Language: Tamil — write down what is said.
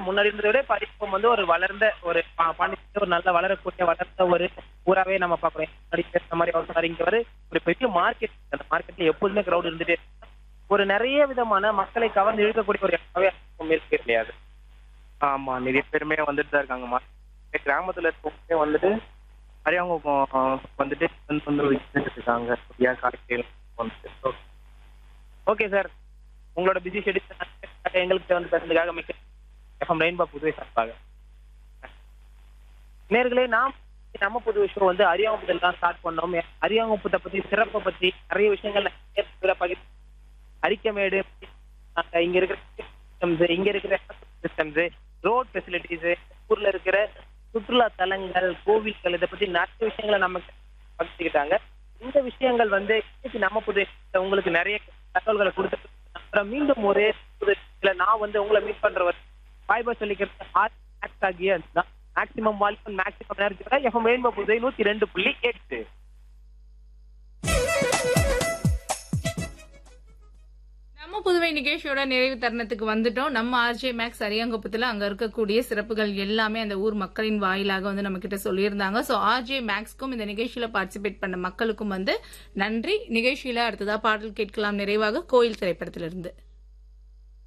முன்னாடி இருந்ததை விட இப்ப அரியாங்குப்பம் வந்து ஒரு வளர்ந்த ஒரு பா- பாண்டிச்சேரி ஒரு நல்ல வளரக்கூடிய வளர்ந்த ஒரு ஊராவே நம்ம பாக்குறோம் முன்னாடி பேசுன மாதிரி அவர் சொன்னாரு இங்க ஒரு ஒரு பெரிய மார்க்கெட் அந்த மார்க்கெட்ல எப்போதுமே கிரௌட் இருந்துட்டே இருக்கு. ஒரு நிறைய விதமான மக்களை கவர்ந்து இழுக்கக்கூடிய ஒரு இடமாவே அரியாங்குப்பம் இருக்கு கிடையாது ஆமா நிறைய பேருமே வந்துட்டு தான் இருக்காங்கம்மா கிராமத்துல இருக்கவங்க வந்துட்டு அரியாங்குப்பம் வந்துட்டு வந்து வந்து வித்துட்டு இருக்காங்க புதியா காய்கறிகள் வந்துட்டு ஓகே சார் உங்களோட பிஸி ஷெடியூல் எங்களுக்கு வந்து பேசுறதுக்காக மிக்க எஃப்எம் ரெயின்பா புதுவை சார்பாக நேர்களே நாம் நம்ம புது விஷயம் வந்து அரியாங்குப்பத்தில் தான் ஸ்டார்ட் பண்ணோம் அரியாங்குப்பத்தை பத்தி சிறப்பை பத்தி நிறைய விஷயங்கள் நிறைய பகிர் அரிக்கமேடு அஹ் இங்க இருக்கிற systems, இங்க இருக்கிற சிஸ்டம்ஸ் ரோட் ஃபெசிலிட்டிஸ் ஊர்ல இருக்கிற சுற்றுலா தலங்கள் கோவில்கள் இதை பத்தி நிறைய விஷயங்களை நம்ம பகிர்ந்துக்கிட்டாங்க இந்த விஷயங்கள் வந்து இன்னைக்கு நம்ம புது உங்களுக்கு நிறைய தகவல்களை கொடுத்து அப்புறம் மீண்டும் ஒரு புது இதுல நான் வந்து உங்களை மீட் பண்றவர் பாய் பாய் சொல்லிக்கிறது ஆர் மேக்ஸ் ஆகிய maximum volume maximum energy FM rainbow Puduvai நூத்தி ரெண்டு புள்ளி எட்டு நம்ம புதுவை நிகழ்ச்சியோட நிறைவு தருணத்துக்கு வந்துட்டோம் நம்ம ஆர்ஜே மேக்ஸ் அரியாங்குப்பத்துல அங்க இருக்கக்கூடிய சிறப்புகள் எல்லாமே அந்த ஊர் மக்களின் வாயிலாக வந்து நம்ம கிட்ட சொல்லியிருந்தாங்க சோ ஆர்ஜே மேக்ஸ்க்கும் இந்த நிகழ்ச்சியில பார்ட்டிசிபேட் பண்ண மக்களுக்கும் வந்து நன்றி நிகழ்ச்சியில அடுத்ததா பாடல் கேட்கலாம் நிறைவாக கோயில் திரைப்படத்திலிருந்து